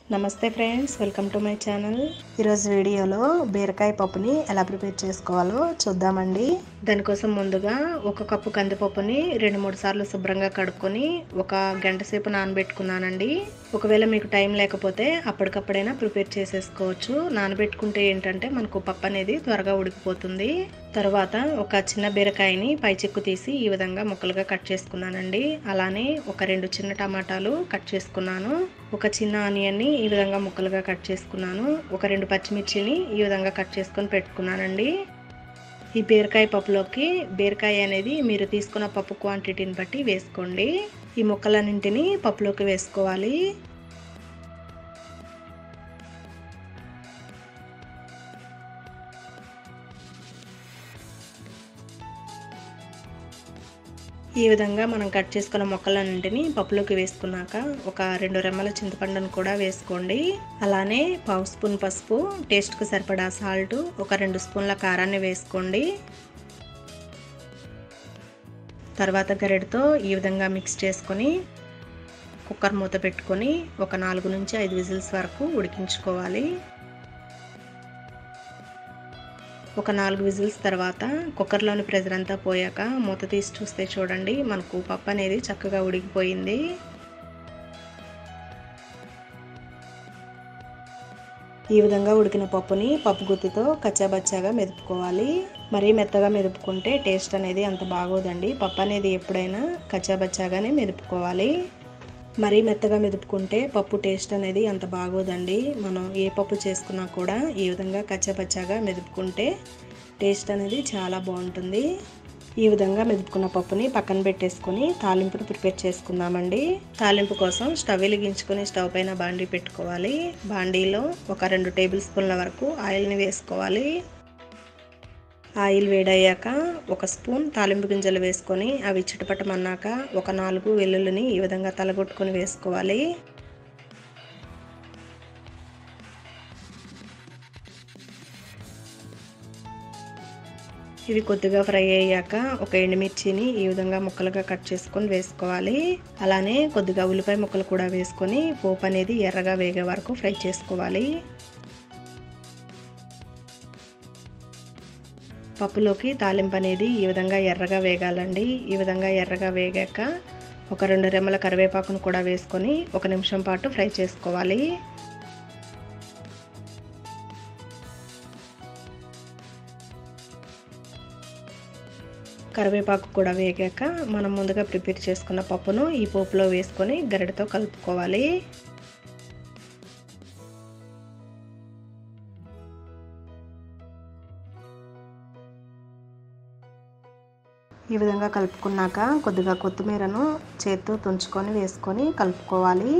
నమస్తే friends welcome to my channel ఈరోజు వీడియోలో బీరకాయ పప్పుని ఎలా ప్రిపేర్ చేసుకోవాలో చూద్దామండి దానికోసం ముందుగా ఒక కప్పు కందిపప్పుని రెండు మూడు సార్లు శుభ్రంగా కడుక్కొని ఒక గంట సేపు నానబెట్టుకున్నానండి ఒకవేళ మీకు టైం లేకపోతే అప్పటికప్పుడైనా ప్రిపేర్ చేసేసుకోవచ్చు నానబెట్టుకుంటే ఏంటంటే మనకు పప్పు అనేది త్వరగా ఉడికిపోతుంది తర్వాత ఒక చిన్న బీరకాయని పై చెక్కు తీసి ఈ విధంగా ముక్కలుగా కట్ చేసుకున్నానండి అలానే ఒక రెండు చిన్న టమాటాలు కట్ చేసుకున్నాను ఒక చిన్న ఆనియన్ని ఈ విధంగా ముక్కలుగా కట్ చేసుకున్నాను ఒక రెండు పచ్చిమిర్చిని ఈ విధంగా కట్ చేసుకొని పెట్టుకున్నానండి ఈ బీరకాయ పప్పులోకి బీరకాయ అనేది మీరు తీసుకున్న పప్పు క్వాంటిటీని బట్టి వేసుకోండి ఈ ముక్కలన్నింటినీ పప్పులోకి వేసుకోవాలి ఈ విధంగా మనం కట్ చేసుకున్న మొక్కలన్నింటినీ పప్పులోకి వేసుకున్నాక ఒక రెండు రెమ్మల చింతపండును కూడా వేసుకోండి అలానే పావు స్పూన్ పసుపు టేస్ట్కి సరిపడా సాల్ట్ ఒక రెండు స్పూన్ల కారాన్ని వేసుకోండి తర్వాత గరిటతో ఈ విధంగా మిక్స్ చేసుకొని కుక్కర్ మూత పెట్టుకొని ఒక నాలుగు నుంచి ఐదు విజిల్స్ వరకు ఉడికించుకోవాలి ఒక నాలుగు విజిల్స్ తర్వాత కుక్కర్లోని ప్రెజర్ అంతా పోయాక మూత తీసి చూస్తే చూడండి మనకు పప్పు అనేది చక్కగా ఉడికిపోయింది ఈ విధంగా ఉడికిన పప్పుని పప్పు గుత్తితో కచ్చాబచ్చాగా మెదుపుకోవాలి మరీ మెత్తగా మెదుపుకుంటే టేస్ట్ అనేది అంత బాగోదండి పప్పు అనేది ఎప్పుడైనా కచ్చాబచ్చాగానే మెదుపుకోవాలి మరీ మెత్తగా మెదుపుకుంటే పప్పు టేస్ట్ అనేది అంత బాగోదండి మనం ఏ పప్పు చేసుకున్నా కూడా ఈ విధంగా కచ్చపచ్చాగా మెదుపుకుంటే టేస్ట్ అనేది చాలా బాగుంటుంది ఈ విధంగా మెదుపుకున్న పప్పుని పక్కన పెట్టేసుకొని తాలింపును ప్రిపేర్ చేసుకుందామండి తాలింపు కోసం స్టవ్ వెలిగించుకొని స్టవ్ పైన బాండీ పెట్టుకోవాలి బాండీలో ఒక రెండు టేబుల్ స్పూన్ల వరకు ఆయిల్ని వేసుకోవాలి ఆయిల్ వేడయ్యాక ఒక స్పూన్ తాలింపు గింజలు వేసుకొని అవి చిటపటమన్నాక ఒక నాలుగు వెల్లుల్లిని ఈ విధంగా తలగొట్టుకొని వేసుకోవాలి ఇవి కొద్దిగా ఫ్రై అయ్యాక ఒక ఎండుమిర్చిని ఈ విధంగా ముక్కలుగా కట్ చేసుకొని వేసుకోవాలి అలానే కొద్దిగా ఉల్లిపాయ ముక్కలు కూడా వేసుకొని పోపు అనేది ఎర్రగా వేగే వరకు ఫ్రై చేసుకోవాలి పప్పులోకి తాలింపు అనేది ఈ విధంగా ఎర్రగా వేగాలండి ఈ విధంగా ఎర్రగా వేగాక ఒక రెండు రెమ్మల కరివేపాకును కూడా వేసుకొని ఒక నిమిషం పాటు ఫ్రై చేసుకోవాలి కరివేపాకు కూడా వేగాక మనం ముందుగా ప్రిపేర్ చేసుకున్న పప్పును ఈ పోపులో వేసుకొని గరిటతో కలుపుకోవాలి ఈ విధంగా కలుపుకున్నాక కొద్దిగా కొత్తిమీరను చేత్తో తుంచుకొని వేసుకొని కలుపుకోవాలి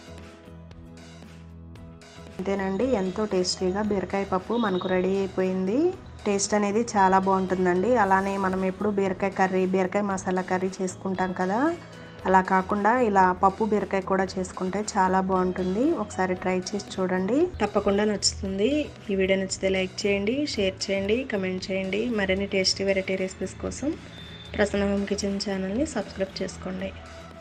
అంతేనండి ఎంతో టేస్టీగా బీరకాయ పప్పు మనకు రెడీ అయిపోయింది టేస్ట్ అనేది చాలా బాగుంటుందండి అలానే మనం ఎప్పుడు బీరకాయ కర్రీ బీరకాయ మసాలా కర్రీ చేసుకుంటాం కదా అలా కాకుండా ఇలా పప్పు బీరకాయ కూడా చేసుకుంటే చాలా బాగుంటుంది ఒకసారి ట్రై చేసి చూడండి తప్పకుండా నచ్చుతుంది ఈ వీడియో నచ్చితే లైక్ చేయండి షేర్ చేయండి కమెంట్ చేయండి మరిన్ని టేస్టీ వెరైటీ రెసిపీస్ కోసం ప్రసన్న హోమ్ కిచెన్ ఛానల్ని సబ్స్క్రైబ్ చేసుకోండి